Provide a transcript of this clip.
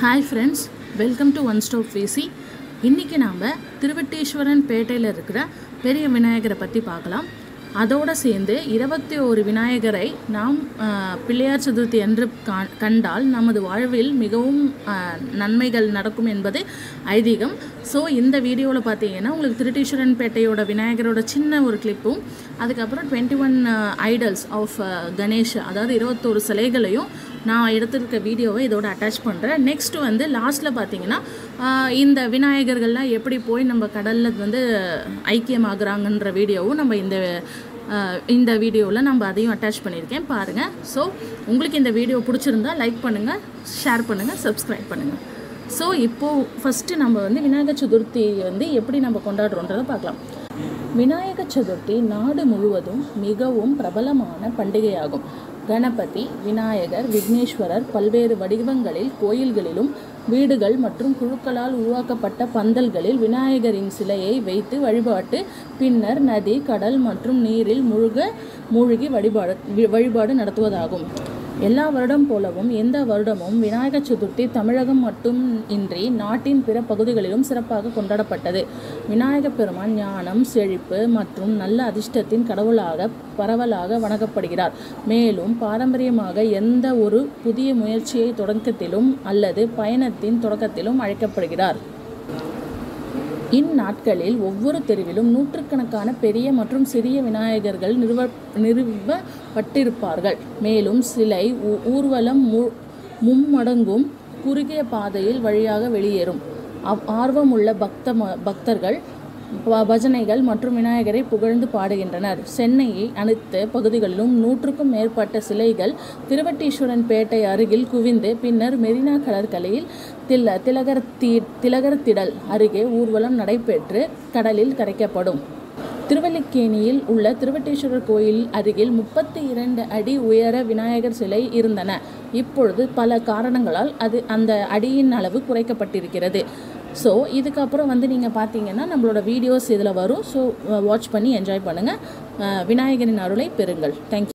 hi friends welcome to one stop ஃபேசி இன்றைக்கி நாம் திருவட்டீஸ்வரன் பேட்டையில் இருக்கிற பெரிய விநாயகரை பற்றி பார்க்கலாம் அதோடு சேர்ந்து இருபத்தி ஒரு விநாயகரை நாம் ஆஹ், பிள்ளையார் சதுர்த்தி என்று கா- கண்டால் நமது வாழ்வில் மிகவும் ஆஹ், நன்மைகள் நடக்கும் என்பது ஐதீகம் ஸோ இந்த வீடியோவில் பார்த்தீங்கன்னா உங்களுக்கு திருட்டீஸ்வரன் பேட்டையோட விநாயகரோட சின்ன ஒரு கிளிப்பும் அதுக்கப்புறம் twenty one idols of Ganesh அதாவது இருபத்தோரு சிலைகளையும் நான் எடுத்திருக்க வீடியோவை இதோட அட்டாச் பண்ணுறேன் நெக்ஸ்ட் வந்து லாஸ்ட்டில் பார்த்தீங்கன்னா ஆஹ், இந்த விநாயகர்கள்லாம் எப்படி போய் நம்ம கடலில் வந்து ஐக்கியமாகறாங்கன்ற வீடியோவும் நம்ம இந்த ஆஹ், இந்த வீடியோவில் நம்ம அதையும் அட்டாச் பண்ணியிருக்கேன் பாருங்கள் ஸோ உங்களுக்கு இந்த வீடியோ பிடிச்சிருந்தா லைக் பண்ணுங்கள் ஷேர் பண்ணுங்கள் சப்ஸ்கிரைப் பண்ணுங்கள் ஸோ இப்போது ஃபஸ்ட்டு நம்ம வந்து விநாயகர் சதுர்த்தி வந்து எப்படி நம்ம கொண்டாடுறோன்றதை பார்க்கலாம் விநாயக சதுர்த்தி நாடு முழுவதும் மிகவும் பிரபலமான பண்டிகையாகும் கணபதி விநாயகர் விக்னேஸ்வரர் பல்வேறு வடிவங்களில் கோயில்களிலும் வீடுகள் மற்றும் குழுக்களால் உருவாக்கப்பட்ட பந்தல்களில் விநாயகரின் சிலையை வைத்து வழிபாட்டு பின்னர் நதி கடல் மற்றும் நீரில் முழுக மூழ்கி வழிபாடு வி- வழிபாடு நடத்துவதாகும் எல்லா வருடம் போலவும் எந்த வருடமும் விநாயகர் சதுர்த்தி தமிழகம் மட்டும் இன்றி நாட்டின் பிற பகுதிகளிலும் சிறப்பாக கொண்டாடப்பட்டது விநாயகப் பெருமான் ஞானம் செழிப்பு மற்றும் நல்ல அதிர்ஷ்டத்தின் கடவுளாக பரவலாக வணங்கப்படுகிறார் மேலும் பாரம்பரியமாக எந்த ஒரு புதிய முயற்சியை தொடக்கத்திலும் அல்லது பயணத்தின் தொடக்கத்திலும் அழைக்கப்படுகிறார் இந்நாட்களில் ஒவ்வொரு தெருவிலும் நூற்றுக்கணக்கான பெரிய மற்றும் சிறிய விநாயகர்கள் நிறுவ நிறுவப்பட்டிருப்பார்கள் மேலும் சிலை ஊ- ஊர்வலம் மு- மும்மடங்கும் குறுகிய பாதையில் வழியாக வெளியேறும் அவ் ஆர்வமுள்ள பக்த ம- பக்தர்கள் ப- பஜனைகள் மற்றும் விநாயகரை புகழ்ந்து பாடுகின்றனர் சென்னையை அனைத்து பகுதிகளிலும் நூற்றுக்கும் மேற்பட்ட சிலைகள் திருவட்டீஸ்வரன் பேட்டை அருகில் குவிந்து பின்னர் மெரினா கடற்கரையில் தில திலகர் தி திலகர் திடல் அருகே ஊர்வலம் நடைபெற்று கடலில் கரைக்கப்படும் திருவல்லிக்கேணியில் உள்ள திருவட்டீஸ்வரர் கோயில் அருகில் முப்பத்தி இரண்டு அடி உயர விநாயகர் சிலை இருந்தன இப்பொழுது பல காரணங்களால் அது அந்த அடியின் அளவு குறைக்கப்பட்டிருக்கிறது ஸோ இதுக்கப்புறம் வந்து நீங்கள் பார்த்தீங்கன்னா நம்மளோட வீடியோஸ் இதில் வரும் ஸோ வாட்ச் பண்ணி என்ஜாய் பண்ணுங்கள் விநாயகரின் அருளை பெறுங்கள் தேங்க்யூ